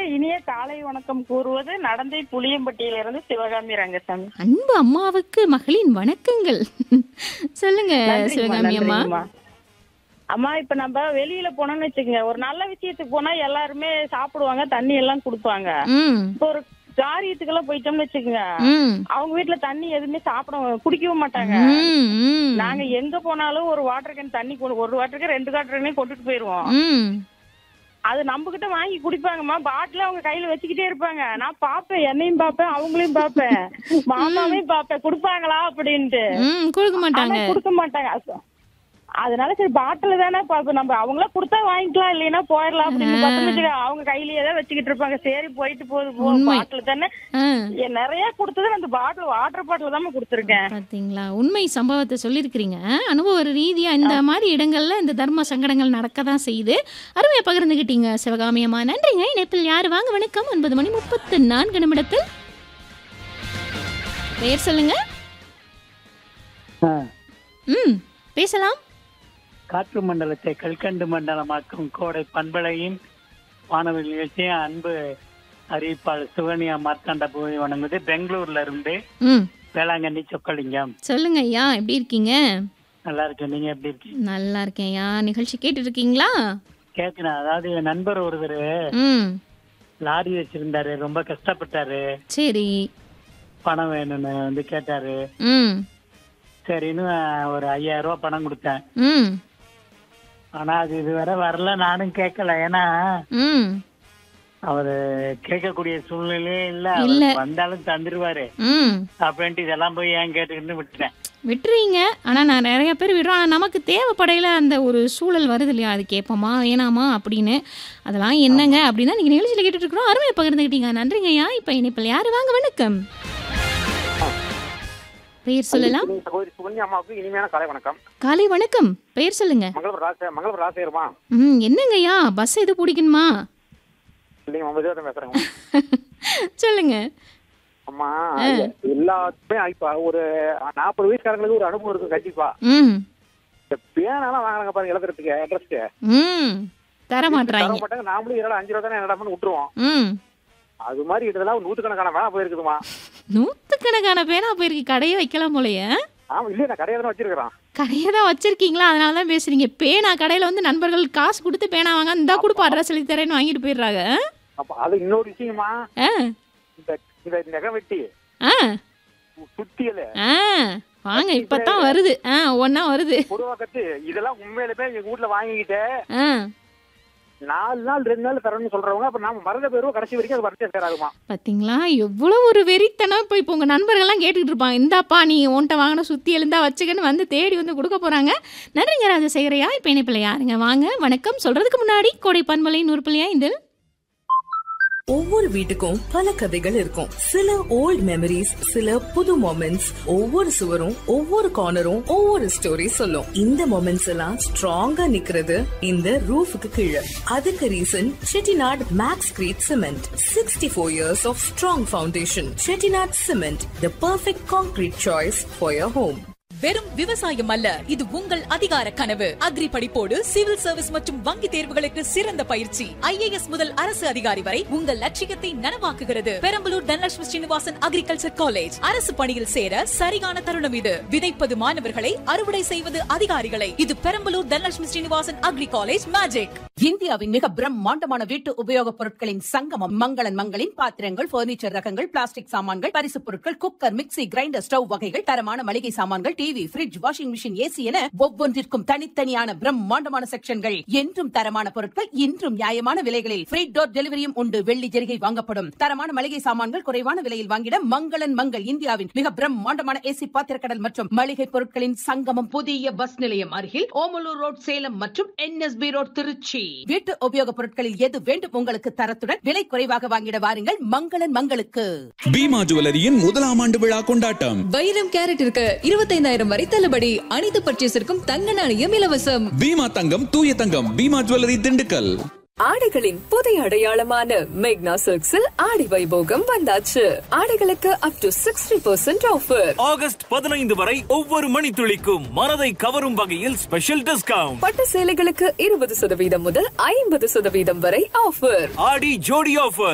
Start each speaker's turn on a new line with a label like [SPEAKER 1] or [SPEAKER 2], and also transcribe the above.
[SPEAKER 1] இனிய காலை வணக்கம் கூறுவது நடந்தை புளியம்பட்டியிலிருந்து சிவகாமி ரங்கசாமி
[SPEAKER 2] அன்பு அம்மாவுக்கு மகளின் வணக்கங்கள் சொல்லுங்க
[SPEAKER 1] நன்றிங்கம்மா,
[SPEAKER 2] சிவகாமி அம்மா
[SPEAKER 1] நன்றிங்கம்மா. அம்மா இப்ப நம்ம வெளியில போனோம்னு வச்சுக்கோங்க ஒரு நல்ல விஷயத்துக்கு போனா எல்லாருமே சாப்பிடுவாங்க தண்ணி எல்லாம் கொடுப்பாங்க
[SPEAKER 2] ம்
[SPEAKER 1] இப்போ ஒரு காரியத்துக்கெல்லாம் போயிட்டோம்னு வச்சுக்கோங்க
[SPEAKER 2] ம்
[SPEAKER 1] அவங்க வீட்டுல தண்ணி எதுவுமே சாப்பிட குடிக்கவும் மாட்டாங்க
[SPEAKER 2] ம் ம்
[SPEAKER 1] நாங்க எங்க போனாலும் ஒரு வாட்டர் கேன் தண்ணி கொண்டு ஒரு வாட்டர் கேன் ரெண்டு வாட்டர் கேனே கொண்டுட்டு போயிருவோம்
[SPEAKER 2] ம்
[SPEAKER 1] அது நம்ம கிட்ட வாங்கி குடிப்பாங்கம்மா பாட்டில அவங்க கையில வச்சுக்கிட்டே இருப்பாங்க நான் பாப்பேன் என்னையும் பாப்பேன் அவங்களையும் பாப்பேன் மாமாவையும் பாப்பேன் குடுப்பாங்களா அப்படின்ட்டு
[SPEAKER 2] ம் கொடுக்க
[SPEAKER 1] ஆனா
[SPEAKER 2] மாட்டாங்க
[SPEAKER 1] கொடுக்க மாட்டாங்க அது- அதனால சரி பாட்டில் தானே பாப்போம் நம்ம அவங்களா கொடுத்தா வாங்கிக்கலாம் இல்லைன்னா போயிடலாம் அப்படின்னு பார்த்தோம்னு வச்சுக்கோ, அவங்க கையிலேயே தான் வச்சுக்கிட்டு இருப்பாங்க சரி போயிட்டு போகுது போ
[SPEAKER 2] உண்மை.
[SPEAKER 1] பாட்டில் தானே
[SPEAKER 2] ஆ,
[SPEAKER 1] ஏன் நிறைய கொடுத்தது அந்த பாட்டில் வாட்டர் பாட்டில் தான் கொடுத்துருக்கேன்
[SPEAKER 2] பாத்தீங்களா உண்மை சம்பவத்தை சொல்லியிருக்கிறீங்க அனுபவ ரீதியா இந்த மாதிரி இடங்கள்ல இந்த தர்ம சங்கடங்கள் நடக்க தான் செய்யுது அருமையா பகிர்ந்துகிட்டீங்க சிவகாமி அம்மா நன்றிங்க இணைப்பில் யாரு வாங்க வணக்கம் ஒன்பது மணி முப்பத்து நான்கு நிமிடத்தில் பெயர் சொல்லுங்க
[SPEAKER 3] ஆ,
[SPEAKER 2] ம் பேசலாம்
[SPEAKER 3] காற்று மண்டலத்தை கல்கண்டு மண்டலமாக்கும் கோடை பண்பலையின் வானவில் நிகழ்ச்சியும் அன்பு அறிவிப்பாளர் சுகன்யா மார்த்தாண்ட பூமி வணங்குது பெங்களூர்ல இருந்து
[SPEAKER 2] ம்
[SPEAKER 3] வேளாங்கண்ணி சொக்கலிங்கம்
[SPEAKER 2] சொல்லுங்க ஐயா எப்படி இருக்கீங்க
[SPEAKER 3] நல்லா இருக்கு நீங்க எப்படி இருக்கீங்க
[SPEAKER 2] நல்லா இருக்கேன் ஐயா நிகழ்ச்சி கேட்டுட்டு இருக்கீங்களா
[SPEAKER 3] கேட்கிறேன் அதாவது என் நண்பர் ஒருவர்
[SPEAKER 2] ம்
[SPEAKER 3] லாரி வச்சிருந்தாரு ரொம்ப கஷ்டப்பட்டாரு
[SPEAKER 2] சரி
[SPEAKER 3] பணம் வேணும்னு வந்து கேட்டாரு
[SPEAKER 2] ம்
[SPEAKER 3] சரின்னு ஒரு ஐயாயிரம் ரூபாய் பணம் கொடுத்தேன்
[SPEAKER 2] ம்
[SPEAKER 3] ஆனா அது இதுவரை வரல நானும் கேட்கல ஏன்னா
[SPEAKER 2] ம்
[SPEAKER 3] அவரு கேட்கக்கூடிய சூழ்நிலையே இல்ல
[SPEAKER 2] இல்ல.
[SPEAKER 3] அவர் வந்தாலும் தந்துருவாரு
[SPEAKER 2] ம்
[SPEAKER 3] அப்படின்ட்டு இதெல்லாம் போய் ஏன் கேட்டுக்கிட்டு விட்டுட்டேன்
[SPEAKER 2] விட்டுறீங்க ஆனால் நான் நிறைய பேர் விடுறோம் ஆனால் நமக்கு தேவைப்படையில அந்த ஒரு சூழல் வருது இல்லையா அது கேட்போமா வேணாமா அப்படின்னு அதெல்லாம் என்னங்க அப்படின்னா நீங்கள் நிகழ்ச்சியில் கேட்டுட்டு இருக்கிறோம் அருமையை பகிர்ந்துக்கிட்டீங்க நன்றிங்க ஐயா இப்போ இணைப்பில் யார் வாங்க வணக்கம் பெயர் சொல்லலாம்
[SPEAKER 4] சகோதரி சுகன்யா அம்மாவுக்கு இனிமையான காலை வணக்கம்
[SPEAKER 2] காலை வணக்கம் பெயர் சொல்லுங்க
[SPEAKER 4] மங்களபுரம் ராச மங்களபுரம் ராசேருமா
[SPEAKER 2] ம் என்னங்க ஐயா பஸ் எது பிடிக்கணுமா
[SPEAKER 4] இல்லைங்க அம்மா விஜயதான் பேசுறேங்க
[SPEAKER 2] சொல்லுங்க
[SPEAKER 4] அம்மா எல்லாத்துமே இப்ப ஒரு நாற்பது வயசுக்காரங்களுக்கு ஒரு அனுபவம் இருக்கும் கண்டிப்பா
[SPEAKER 2] ம்
[SPEAKER 4] இந்த பேனாலாம் வாங்குறாங்க பாருங்க எழுதுறதுக்கு அட்ரஸ்க்கு
[SPEAKER 2] ம் தர
[SPEAKER 4] தர
[SPEAKER 2] மாட்றாங்க
[SPEAKER 4] மாட்டாங்க நாமளும் இரண்டு அஞ்சு ரூபா தானே என்னடாமனு விட்டுருவோம்
[SPEAKER 2] ம்
[SPEAKER 4] அது மாதிரி இதெல்லாம் நூத்துக்கணக்கான வேணா போயிருக்குதுமா
[SPEAKER 2] நூற்றுக்கணக்கான பேனா போயிருக்கு கடையே வைக்கலாம் போலயே
[SPEAKER 4] ஆமா இல்லையே நான் கடையை தானே வச்சிருக்கிறேன்
[SPEAKER 2] கடையை தான் வச்சிருக்கீங்களா அதனால தான் பேசுறீங்க பேனா கடையில் வந்து நண்பர்கள் காசு கொடுத்து பேனா வாங்க இந்தா கொடுப்பா அட்ரஸ் எழுதி தரேன்னு வாங்கிட்டு போயிடுறாங்க
[SPEAKER 4] அப்ப அது இன்னொரு விஷயமா
[SPEAKER 2] ஆ
[SPEAKER 4] இந்த இந்த நெகவெட்டி
[SPEAKER 2] ஆ
[SPEAKER 4] சுத்தியல
[SPEAKER 2] ஆ வாங்க இப்போ தான் வருது ஆ ஒன்றா வருது
[SPEAKER 4] பொதுவாக்கத்து இதெல்லாம் உண்மையிலுமே எங்க வீட்டுல வாங்கிக்கிட்டு
[SPEAKER 2] ஆ
[SPEAKER 4] நாலு நாள் ரெண்டு நாள் தரணும்னு சொல்றவங்க அப்ப நாம மறந்த பேரும் கடைசி வரைக்கும் அது வரச்சே சேராகுமா
[SPEAKER 2] பார்த்தீங்களா எவ்வளோ ஒரு வெறித்தனம் இப்போ இப்போ உங்கள் நண்பர்கள்லாம் கேட்டுக்கிட்டு இருப்பாங்க இந்தாப்பா நீ உன்ட்ட வாங்கின சுற்றி எழுந்தா வச்சுக்கன்னு வந்து தேடி வந்து கொடுக்க போகிறாங்க நன்றிங்க ராஜசேகரையா இப்போ இணைப்பில் யாருங்க வாங்க வணக்கம் சொல்கிறதுக்கு முன்னாடி கோடை பன்மலை நூறு பிள்ளையா இந்த
[SPEAKER 5] ஒவ்வொரு வீட்டுக்கும் பல கதைகள் இருக்கும் சில ஓல்ட் மெமரிஸ் சில புது மொமெண்ட்ஸ் ஒவ்வொரு சுவரும் ஒவ்வொரு கார்னரும் ஒவ்வொரு ஸ்டோரி சொல்லும் இந்த மொமெண்ட்ஸ் எல்லாம் ஸ்ட்ராங்கா நிக்கிறது இந்த ரூஃபுக்கு கீழே அதுக்கு reason Chettinad max crete cement sixty four years of strong foundation Chettinad cement the perfect concrete choice for your home
[SPEAKER 6] வெறும் விவசாயம் அல்ல இது உங்கள் அதிகார கனவு அக்ரி படிப்போடு சிவில் சர்வீஸ் மற்றும் வங்கி தேர்வுகளுக்கு சிறந்த பயிற்சி ஐஏஎஸ் முதல் அரசு அதிகாரி வரை உங்கள் லட்சியத்தை நனவாக்குகிறது பெரம்பலூர் தனலட்சுமி ஸ்ரீனிவாசன் அக்ரிகல்ச்சர் காலேஜ் அரசு பணியில் சேர சரியான தருணம் இது விதைப்பது மாணவர்களை அறுவடை செய்வது அதிகாரிகளை இது Perambalur Dhanalakshmi Srinivasan agri college magic
[SPEAKER 7] இந்தியாவின் மிக பிரம்மாண்டமான வீட்டு உபயோகப் பொருட்களின் சங்கமம் மங்களன் மங்களின் பாத்திரங்கள் பர்னிச்சர் ரகங்கள் பிளாஸ்டிக் சாமான்கள் பரிசுப் பொருட்கள் குக்கர் மிக்ஸி கிரைண்டர் ஸ்டவ் வகைகள் தரமான மளிகை சாமான்கள் TV fridge washing machine AC என ஒவ்வொன்றிற்கும் தனித்தனியான பிரம்மாண்டமான செக்ஷன்கள் என்றும் தரமான பொருட்கள் இன்றும் நியாயமான விலைகளில் ஃப்ரீ டோர் டெலிவரியும் உண்டு வெள்ளி ஜெரிகை வாங்கப்படும் தரமான மளிகை சாமான்கள் குறைவான விலையில் வாங்கிட மங்களன் மங்கள் இந்தியாவின் மிக பிரம்மாண்டமான ஏசி பாத்திரக்கடல் மற்றும் மளிகை பொருட்களின் சங்கமம் புதிய பஸ் நிலையம் அருகில் ஓமலூர் ரோட் சேலம் மற்றும் என்எஸ்பி ரோட் திருச்சி வீட்டு உபயோகப் பொருட்களில் எது வேண்டும் உங்களுக்கு தரத்துடன் விலை குறைவாக வாங்கிட வாருங்கள் மங்களன் மங்களுக்கு
[SPEAKER 8] பீமா ஜுவல்லரியின் முதலாம் ஆண்டு விழா கொண்டாட்டம்
[SPEAKER 6] வைரம் கேரட் இருக்கு இருபத்தைந்தாயிரம் வரை தள்ளுபடி அனைத்து பர்ச்சேஸிற்கும் தங்க நாணயம் இலவசம்
[SPEAKER 8] பீமா தங்கம் தூய தங்கம் பீமா ஜுவல்லரி திண்டுக்கல்
[SPEAKER 9] ஆடைகளின் புதிய அடையாளமான மேக்னா சில்க்ஸில் ஆடி வைபோகம் வந்தாச்சு ஆடைகளுக்கு up to sixty percent offer
[SPEAKER 10] August பதினைந்து வரை ஒவ்வொரு மணித்துளிக்கும் மனதை கவரும் வகையில் ஸ்பெஷல் டிஸ்கவுண்ட்
[SPEAKER 9] பட்டு சேலைகளுக்கு இருபது சதவீதம் முதல் ஐம்பது சதவீதம் வரை ஆஃபர்
[SPEAKER 10] ஆடி ஜோடி ஆஃபர்